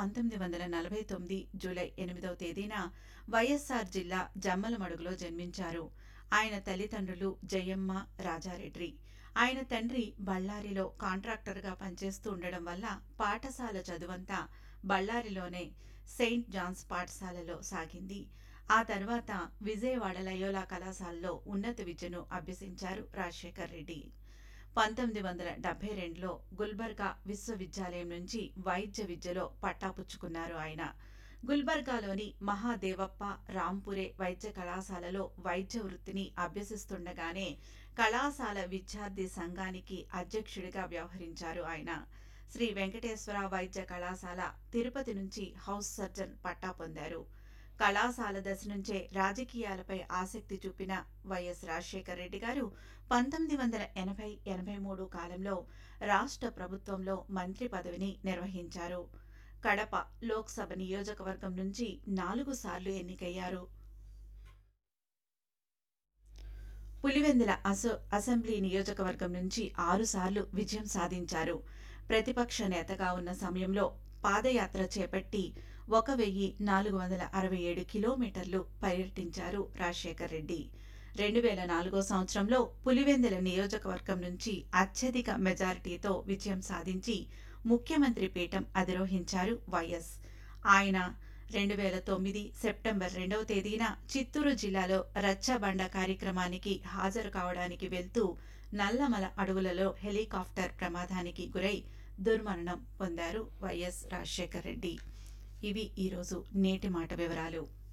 పంతొమ్మిది వందల నలభై తొమ్మిది జూలై ఎనిమిదవ తేదీన వైఎస్ఆర్ జిల్లా జమ్మలమడుగులో జన్మించారు ఆయన తల్లిదండ్రులు జయమ్మ రాజారెడ్డి ఆయన తండ్రి బళ్ళారిలో కాంట్రాక్టర్గా పనిచేస్తూ ఉండడం వల్ల పాఠశాల చదువంతా బళ్ళారిలోనే సెయింట్ జాన్స్ పాఠశాలలో సాగింది ఆ తర్వాత విజయవాడ లయోలా కళాశాలలో ఉన్నత విద్యను అభ్యసించారు రాజశేఖర్ రెడ్డి పంతొమ్మిది వందల డెబ్బై రెండులో గుల్బర్గా విశ్వవిద్యాలయం నుంచి వైద్య విద్యలో పట్టాపుచ్చుకున్నారు ఆయన గుల్బర్గాలోని మహాదేవప్ప రాంపురే వైద్య కళాశాలలో వైద్య వృత్తిని అభ్యసిస్తుండగానే కళాశాల విద్యార్థి సంఘానికి అధ్యక్షుడిగా వ్యవహరించారు ఆయన శ్రీ వెంకటేశ్వర వైద్య కళాశాల తిరుపతి నుంచి హౌస్ సర్జన్ పట్టా పొందారు కళాశాల దశ నుంచే రాజకీయాలపై ఆసక్తి చూపిన వైఎస్ రాజశేఖర రెడ్డి గారు పంతొమ్మిది వందల ఎనభై ఎనభై మూడు కాలంలో రాష్ట్ర ప్రభుత్వంలో మంత్రి పదవిని నిర్వహించారు కడప లోక్సభ నియోజకవర్గం నుంచి నాలుగు సార్లు ఎన్నికయ్యారు పులివెందుల అసో అసెంబ్లీ నియోజకవర్గం నుంచి ఆరుసార్లు విజయం సాధించారు ప్రతిపక్ష నేతగా ఉన్న సమయంలో పాదయాత్ర చేపట్టి ఒక వెయ్యి నాలుగు వందల అరవై ఏడు కిలోమీటర్లు పర్యటించారు రాజశేఖర్ రెడ్డి రెండు వేల నాలుగో సంవత్సరంలో పులివెందుల నియోజకవర్గం నుంచి అత్యధిక మెజారిటీతో విజయం సాధించి ముఖ్యమంత్రి పీఠం అధిరోహించారు వైఎస్ ఆయన రెండు వేల తొమ్మిది సెప్టెంబర్ రెండవ తేదీన చిత్తూరు జిల్లాలో రచ్చబండ కార్యక్రమానికి హాజరు కావడానికి వెళ్తూ నల్లమల అడవులలో హెలికాప్టర్ ప్రమాదానికి గురై దుర్మరణం పొందారు వైఎస్ రాజశేఖర్ రెడ్డి ఇవి ఈరోజు నేటి మాట వివరాలు